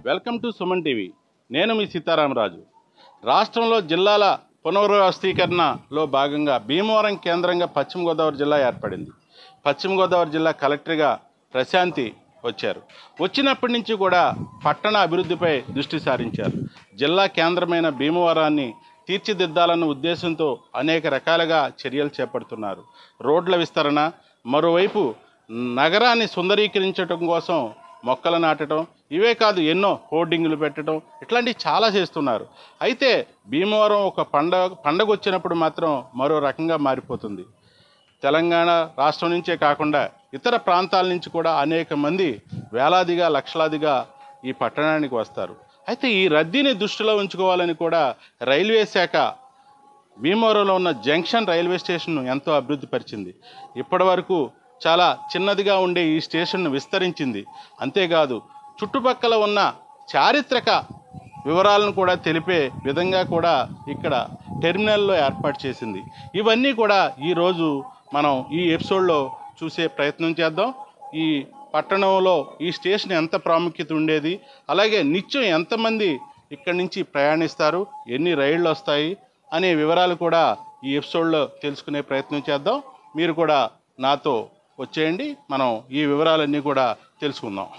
welcome to Suman TV నేను మీ సీతారామరాజు రాష్ట్రంలో జిల్లాల పునర్వ్యవస్థీకరణలో భాగంగా భీమవరం కేంద్రంగా పశ్చిమ గోదావరి జిల్లా ఏర్పడింది పశ్చిమ గోదావరి జిల్లా కలెక్టర్గా ప్రశాంతి వచ్చారు వచ్చినప్పటి నుంచి కూడా పట్టణ అభివృద్ధిపై దృష్టి సారించారు జిల్లా కేంద్రమైన భీమవరాన్ని తీర్చిదిద్దాలన్న ఉద్దేశంతో అనేక రకాలుగా చర్యలు చేపడుతున్నారు రోడ్ల విస్తరణ మరోవైపు నగరాన్ని సుందరీకరించడం కోసం మొక్కలు నాటడం ఇవే కాదు ఎన్నో హోర్డింగులు పెట్టడం ఇట్లాంటివి చాలా చేస్తున్నారు అయితే భీమవరం ఒక పండగ పండగ వచ్చినప్పుడు మాత్రం మరో రకంగా మారిపోతుంది తెలంగాణ రాష్ట్రం నుంచే కాకుండా ఇతర ప్రాంతాల నుంచి కూడా అనేక మంది వేలాదిగా లక్షలాదిగా ఈ పట్టణానికి వస్తారు అయితే ఈ రద్దీని దృష్టిలో ఉంచుకోవాలని కూడా రైల్వే శాఖ భీమవరంలో ఉన్న జంక్షన్ రైల్వే స్టేషన్ను ఎంతో అభివృద్ధి పరిచింది ఇప్పటి వరకు చాలా చిన్నదిగా ఉండే ఈ స్టేషన్ను విస్తరించింది అంతేకాదు చుట్టుపక్కల ఉన్న చారిత్రక వివరాలను కూడా తెలిపే విధంగా కూడా ఇక్కడ టెర్మినల్లో ఏర్పాటు చేసింది ఇవన్నీ కూడా ఈరోజు మనం ఈ ఎపిసోడ్లో చూసే ప్రయత్నం చేద్దాం ఈ పట్టణంలో ఈ స్టేషన్ ఎంత ప్రాముఖ్యత ఉండేది అలాగే నిత్యం ఎంతమంది ఇక్కడి నుంచి ప్రయాణిస్తారు ఎన్ని రైళ్లు వస్తాయి అనే వివరాలు కూడా ఈ ఎపిసోడ్లో తెలుసుకునే ప్రయత్నం చేద్దాం మీరు కూడా నాతో వచ్చేయండి మనం ఈ వివరాలన్నీ కూడా తెలుసుకుందాం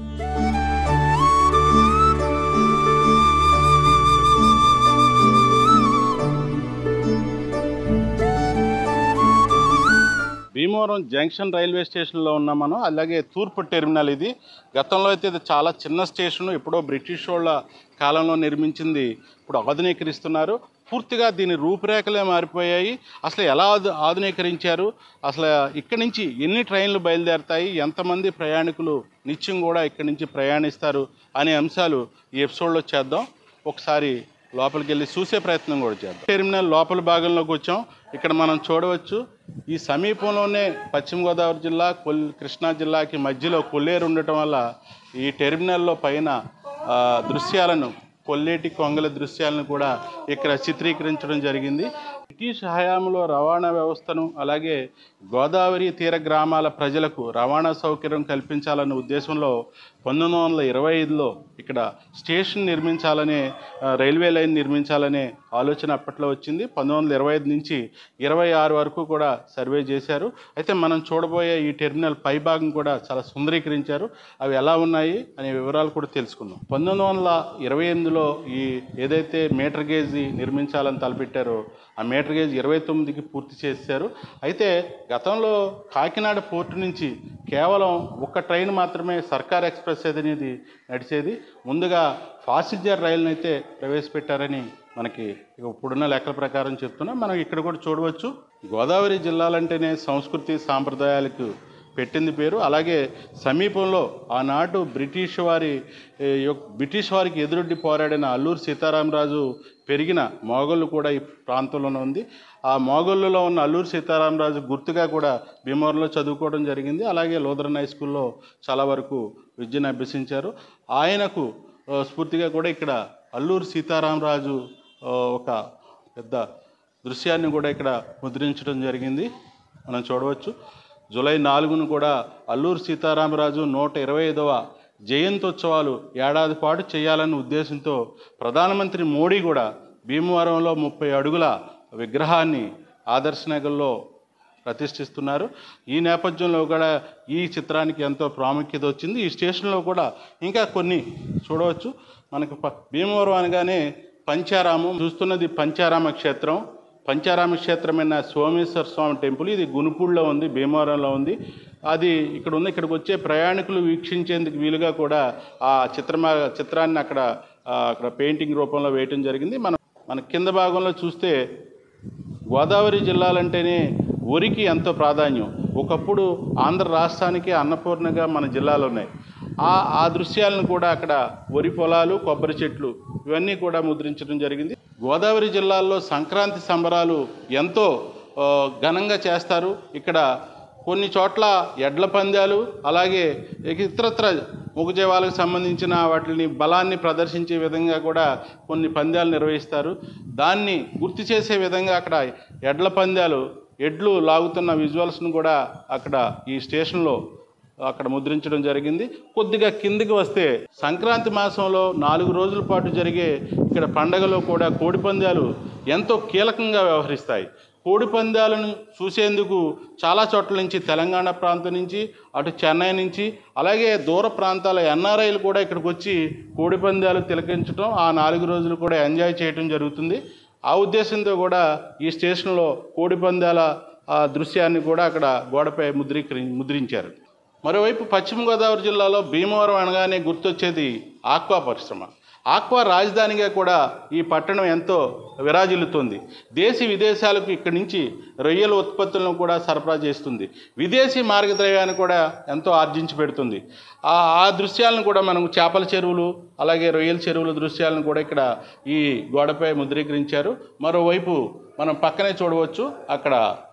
భీమవరం జంక్షన్ రైల్వే స్టేషన్లో ఉన్నాం మనం అలాగే తూర్పు టెర్మినల్ ఇది గతంలో అయితే ఇది చాలా చిన్న స్టేషన్ ఎప్పుడో బ్రిటిష్ వాళ్ళ కాలంలో నిర్మించింది ఇప్పుడు ఆధునీకరిస్తున్నారు పూర్తిగా దీని రూపురేఖలే మారిపోయాయి అసలు ఎలా ఆధు ఆధునీకరించారు అసలు ఇక్కడి నుంచి ఎన్ని ట్రైన్లు బయలుదేరతాయి ఎంతమంది ప్రయాణికులు నిత్యం కూడా ఇక్కడి నుంచి ప్రయాణిస్తారు అనే అంశాలు ఈ ఎపిసోడ్లో చేద్దాం ఒకసారి లోపలికి వెళ్ళి చూసే ప్రయత్నం కూడా చేద్దాం టెర్మినల్ లోపల భాగంలోకి వచ్చాం ఇక్కడ మనం చూడవచ్చు ఈ సమీపంలోనే పశ్చిమ గోదావరి జిల్లా కొల్ కృష్ణా జిల్లాకి మధ్యలో కొల్లేరు ఉండటం వల్ల ఈ టెర్మినల్లో పైన ఆ, దృశ్యాలను కొల్లేటి కొంగల దృశ్యాలను కూడా ఇక్కడ చిత్రీకరించడం జరిగింది బ్రిటిష్ హయాంలో రవాణా వ్యవస్థను అలాగే గోదావరి తీర గ్రామాల ప్రజలకు రవాణా సౌకర్యం కల్పించాలన్న ఉద్దేశంలో పంతొమ్మిది వందల ఇరవై ఐదులో ఇక్కడ స్టేషన్ నిర్మించాలనే ఆ, రైల్వే లైన్ నిర్మించాలనే ఆలోచన అప్పట్లో వచ్చింది పంతొమ్మిది వందల ఇరవై ఐదు నుంచి ఇరవై ఆరు వరకు కూడా సర్వే చేశారు అయితే మనం చూడబోయే ఈ టెర్మినల్ పై భాగం కూడా చాలా సుందరీకరించారు అవి ఎలా ఉన్నాయి అనే వివరాలు కూడా తెలుసుకుందాం పంతొమ్మిది వందల ఇరవై ఎనిమిదిలో ఈ ఏదైతే మీటర్ గేజ్ నిర్మించాలని తలపెట్టారో ఆ మీటర్ గేజ్ ఇరవై తొమ్మిదికి పూర్తి చేశారు అయితే గతంలో కాకినాడ పోర్టు నుంచి కేవలం ఒక్క ట్రైన్ మాత్రమే సర్కార్ ఎక్స్ప్రెస్ అనేది నడిచేది ముందుగా పాసింజర్ రైలును అయితే ప్రవేశపెట్టారని మనకి ఇప్పుడున్న లెక్కల ప్రకారం చెప్తున్నా మనం ఇక్కడ కూడా చూడవచ్చు గోదావరి జిల్లాలంటేనే సంస్కృతి సాంప్రదాయాలకు పెట్టింది పేరు అలాగే సమీపంలో ఆనాడు బ్రిటిష్ వారి ఏ, యొక్- బ్రిటిష్ వారికి ఎదురొడ్డి పోరాడిన అల్లూరు సీతారామరాజు పెరిగిన మొఘళ్ళు కూడా ఈ ప్రాంతంలోనే ఉంది ఆ మొఘళ్ళలో ఉన్న అల్లూరు సీతారామరాజు గుర్తుగా కూడా భీమవరంలో చదువుకోవడం జరిగింది అలాగే లోదరన్ హై స్కూల్లో చాలా వరకు విద్యను అభ్యసించారు ఆయనకు ఆ, స్ఫూర్తిగా కూడా ఇక్కడ అల్లూరు సీతారామరాజు ఆ, ఒక పెద్ద దృశ్యాన్ని కూడా ఇక్కడ ముద్రించడం జరిగింది మనం చూడవచ్చు జూలై నాలుగును కూడా అల్లూరు సీతారామరాజు నూట ఇరవై ఐదవ జయంతోత్సవాలు ఏడాది పాటు చేయాలన్న ఉద్దేశంతో ప్రధానమంత్రి మోడీ కూడా భీమవరంలో ముప్పై అడుగుల విగ్రహాన్ని ఆదర్శనగర్లో ప్రతిష్ఠిస్తున్నారు ఈ నేపథ్యంలో కూడా ఈ చిత్రానికి ఎంతో ప్రాముఖ్యత వచ్చింది ఈ స్టేషన్లో కూడా ఇంకా కొన్ని చూడవచ్చు మనకు ప- భీమవరం అనగానే పంచారామం చూస్తున్నది పంచారామ క్షేత్రం పంచారామ క్షేత్రమైన సోమేశ్వర స్వామి టెంపుల్ ఇది గునుపూడిలో ఉంది భీమవరంలో ఉంది అది ఇక్కడ ఉంది ఇక్కడికి వచ్చే ప్రయాణికులు వీక్షించేందుకు వీలుగా కూడా ఆ చిత్రమా చిత్రాన్ని అక్కడ ఆ, అక్కడ పెయింటింగ్ రూపంలో వేయటం జరిగింది మనం మన కింద భాగంలో చూస్తే గోదావరి జిల్లాలంటేనే వరికి ఎంతో ప్రాధాన్యం ఒకప్పుడు ఆంధ్ర రాష్ట్రానికి అన్నపూర్ణగా మన జిల్లాలు ఉన్నాయి ఆ ఆ దృశ్యాలను కూడా అక్కడ వరి పొలాలు కొబ్బరి చెట్లు ఇవన్నీ కూడా ముద్రించడం జరిగింది గోదావరి జిల్లాల్లో సంక్రాంతి సంబరాలు ఎంతో ఆ, ఘనంగా చేస్తారు ఇక్కడ కొన్ని చోట్ల ఎడ్ల పందాలు అలాగే ఇతరత్ర మూగజీవాలకు సంబంధించిన వాటిని బలాన్ని ప్రదర్శించే విధంగా కూడా కొన్ని పందాలు నిర్వహిస్తారు దాన్ని గుర్తు చేసే విధంగా అక్కడ ఎడ్ల పందాలు ఎడ్లు లాగుతున్న విజువల్స్ను కూడా అక్కడ ఈ స్టేషన్లో అక్కడ ముద్రించడం జరిగింది కొద్దిగా కిందికి వస్తే సంక్రాంతి మాసంలో నాలుగు రోజుల పాటు జరిగే ఇక్కడ పండగలో కూడా కోడి పందాలు ఎంతో కీలకంగా వ్యవహరిస్తాయి కోడి పందాలను చూసేందుకు చాలా చోట్ల నుంచి తెలంగాణ ప్రాంతం నుంచి అటు చెన్నై నుంచి అలాగే దూర ప్రాంతాల ఎన్ఆర్ఐలు కూడా ఇక్కడికి వచ్చి కోడి పందాలు తిలకించడం ఆ నాలుగు రోజులు కూడా ఎంజాయ్ చేయడం జరుగుతుంది ఆ ఉద్దేశంతో కూడా ఈ స్టేషన్లో కోడి పందాల ఆ దృశ్యాన్ని కూడా అక్కడ గోడపై ముద్రీకరి ముద్రించారు మరోవైపు పశ్చిమ గోదావరి జిల్లాలో భీమవరం అనగానే గుర్తొచ్చేది ఆక్వా పరిశ్రమ ఆక్వా రాజధానిగా కూడా ఈ పట్టణం ఎంతో విరాజిల్లుతుంది దేశీ విదేశాలకు ఇక్కడి నుంచి రొయ్యల ఉత్పత్తులను కూడా సరఫరా చేస్తుంది విదేశీ మార్గద్రవ్యాన్ని కూడా ఎంతో ఆర్జించి పెడుతుంది ఆ ఆ దృశ్యాలను కూడా మనం చేపల చెరువులు అలాగే రొయ్యల చెరువుల దృశ్యాలను కూడా ఇక్కడ ఈ గోడపై ముద్రీకరించారు మరోవైపు మనం పక్కనే చూడవచ్చు అక్కడ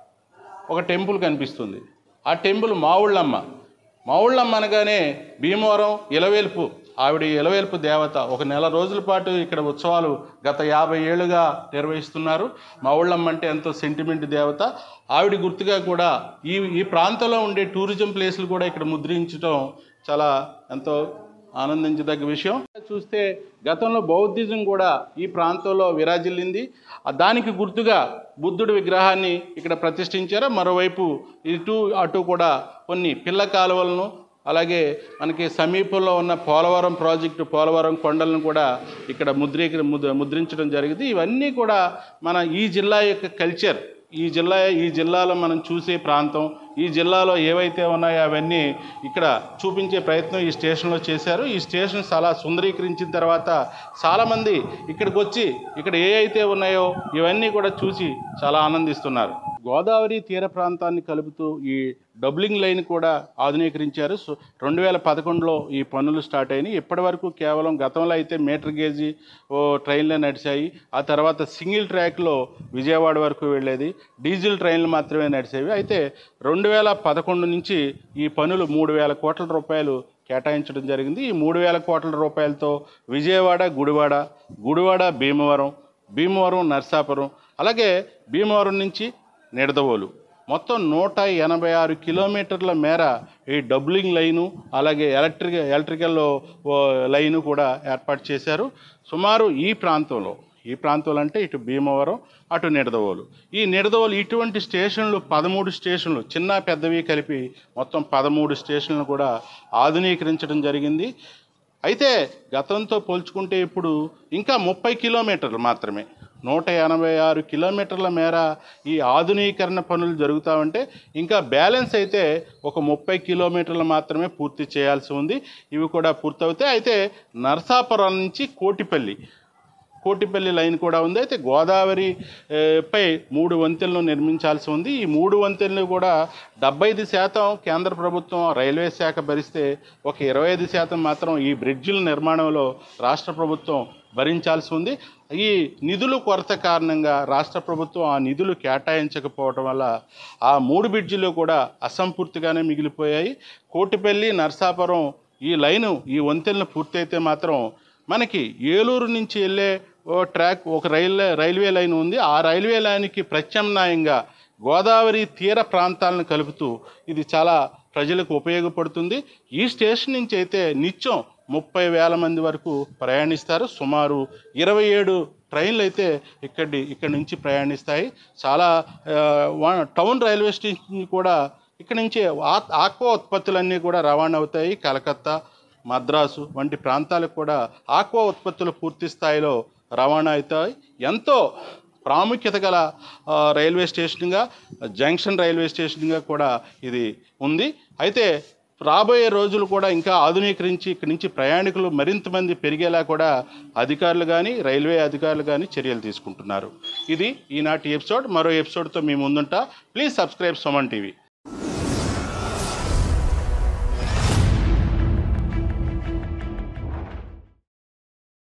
ఒక టెంపుల్ కనిపిస్తుంది ఆ టెంపుల్ మావుళ్ళమ్మ మావుళ్ళమ్మ అనగానే భీమవరం ఇలవేల్పు ఆవిడ ఇలవేల్పు దేవత ఒక నెల రోజుల పాటు ఇక్కడ ఉత్సవాలు గత యాభై ఏళ్ళుగా నిర్వహిస్తున్నారు మావుళ్ళమ్మ అంటే ఎంతో సెంటిమెంట్ దేవత ఆవిడ గుర్తుగా కూడా ఈ ఈ ప్రాంతంలో ఉండే టూరిజం ప్లేస్లు కూడా ఇక్కడ ముద్రించడం చాలా ఎంతో ఆనందించదగ్గ విషయం చూస్తే గతంలో బౌద్ధిజం కూడా ఈ ప్రాంతంలో విరాజిల్లింది ఆ దానికి గుర్తుగా బుద్ధుడి విగ్రహాన్ని ఇక్కడ ప్రతిష్ఠించారు మరోవైపు ఇటు అటు కూడా కొన్ని పిల్ల కాలువలను అలాగే మనకి సమీపంలో ఉన్న పోలవరం ప్రాజెక్టు పోలవరం కొండలను కూడా ఇక్కడ ముద్రీకరి ముద్ర ముద్రించడం జరిగింది ఇవన్నీ కూడా మన ఈ జిల్లా యొక్క కల్చర్ ఈ జిల్లా ఈ జిల్లాలో మనం చూసే ప్రాంతం ఈ జిల్లాలో ఏవైతే ఉన్నాయో అవన్నీ ఇక్కడ చూపించే ప్రయత్నం ఈ స్టేషన్లో చేశారు ఈ స్టేషన్ చాలా సుందరీకరించిన తర్వాత చాలామంది ఇక్కడికి వచ్చి ఇక్కడ ఏ అయితే ఉన్నాయో ఇవన్నీ కూడా చూసి చాలా ఆనందిస్తున్నారు గోదావరి తీర ప్రాంతాన్ని కలుపుతూ ఈ డబ్లింగ్ లైన్ కూడా ఆధునీకరించారు సో రెండు వేల పదకొండులో ఈ పనులు స్టార్ట్ అయినాయి ఇప్పటి వరకు కేవలం గతంలో అయితే మీటర్ గేజీ ఓ ట్రైన్లే నడిచాయి ఆ తర్వాత సింగిల్ ట్రాక్లో విజయవాడ వరకు వెళ్ళేది డీజిల్ ట్రైన్లు మాత్రమే నడిచేవి అయితే రెండు వేల పదకొండు నుంచి ఈ పనులు మూడు వేల కోట్ల రూపాయలు కేటాయించడం జరిగింది ఈ మూడు వేల కోట్ల రూపాయలతో విజయవాడ గుడివాడ గుడివాడ భీమవరం భీమవరం నర్సాపురం అలాగే భీమవరం నుంచి నిడదవోలు మొత్తం నూట ఎనభై ఆరు కిలోమీటర్ల మేర ఈ డబ్లింగ్ లైను అలాగే ఎలక్ట్రిక్ ఎలక్ట్రికల్ ఓ, లైను కూడా ఏర్పాటు చేశారు సుమారు ఈ ప్రాంతంలో ఈ ప్రాంతంలో అంటే ఇటు భీమవరం అటు నిడదవోలు ఈ నిడదవోలు ఇటువంటి స్టేషన్లు పదమూడు స్టేషన్లు చిన్న పెద్దవి కలిపి మొత్తం పదమూడు స్టేషన్లు కూడా ఆధునీకరించడం జరిగింది అయితే గతంతో పోల్చుకుంటే ఇప్పుడు ఇంకా ముప్పై కిలోమీటర్లు మాత్రమే నూట ఎనభై ఆరు కిలోమీటర్ల మేర ఈ ఆధునీకరణ పనులు జరుగుతూ ఉంటే ఇంకా బ్యాలెన్స్ అయితే ఒక ముప్పై కిలోమీటర్లు మాత్రమే పూర్తి చేయాల్సి ఉంది ఇవి కూడా పూర్తవుతాయి అయితే నర్సాపురం నుంచి కోటిపల్లి కోటిపల్లి లైన్ కూడా ఉంది అయితే గోదావరి ఏ, పై మూడు వంతెనలు నిర్మించాల్సి ఉంది ఈ మూడు వంతెనలు కూడా డెబ్బై ఐదు శాతం కేంద్ర ప్రభుత్వం రైల్వే శాఖ భరిస్తే ఒక ఇరవై ఐదు శాతం మాత్రం ఈ బ్రిడ్జిల నిర్మాణంలో రాష్ట్ర ప్రభుత్వం భరించాల్సి ఉంది ఈ నిధులు కొరత కారణంగా రాష్ట్ర ప్రభుత్వం ఆ నిధులు కేటాయించకపోవడం వల్ల ఆ మూడు బ్రిడ్జిలు కూడా అసంపూర్తిగానే మిగిలిపోయాయి కోటిపల్లి నర్సాపురం ఈ లైను ఈ వంతెనలు పూర్తయితే మాత్రం మనకి ఏలూరు నుంచి వెళ్ళే ఓ ట్రాక్ ఒక రైల్వే రైల్వే లైన్ ఉంది ఆ రైల్వే లైన్కి ప్రత్యామ్నాయంగా గోదావరి తీర ప్రాంతాలను కలుపుతూ ఇది చాలా ప్రజలకు ఉపయోగపడుతుంది ఈ స్టేషన్ నుంచి అయితే నిత్యం ముప్పై వేల మంది వరకు ప్రయాణిస్తారు సుమారు ఇరవై ఏడు ట్రైన్లు అయితే ఇక్కడి ఇక్కడి నుంచి ప్రయాణిస్తాయి చాలా ఆ, వా- టౌన్ రైల్వే స్టేషన్ కూడా ఇక్కడ నుంచి ఆ- ఆక్వా ఉత్పత్తులన్నీ కూడా రవాణా అవుతాయి కలకత్తా మద్రాసు వంటి ప్రాంతాలకు కూడా ఆక్వా ఉత్పత్తులు పూర్తి స్థాయిలో రవాణా అవుతాయి ఎంతో ప్రాముఖ్యత గల ఆ, రైల్వే స్టేషన్గా జంక్షన్ రైల్వే స్టేషన్గా కూడా ఇది ఉంది అయితే రాబోయే రోజులు కూడా ఇంకా ఆధునీకరించి ఇక్కడి నుంచి ప్రయాణికులు మరింత మంది పెరిగేలా కూడా అధికారులు కానీ రైల్వే అధికారులు కానీ చర్యలు తీసుకుంటున్నారు ఇది ఈనాటి ఎపిసోడ్ మరో ఎపిసోడ్తో మీ ముందుంటా ప్లీజ్ సబ్స్క్రైబ్ సుమన్ టీవీ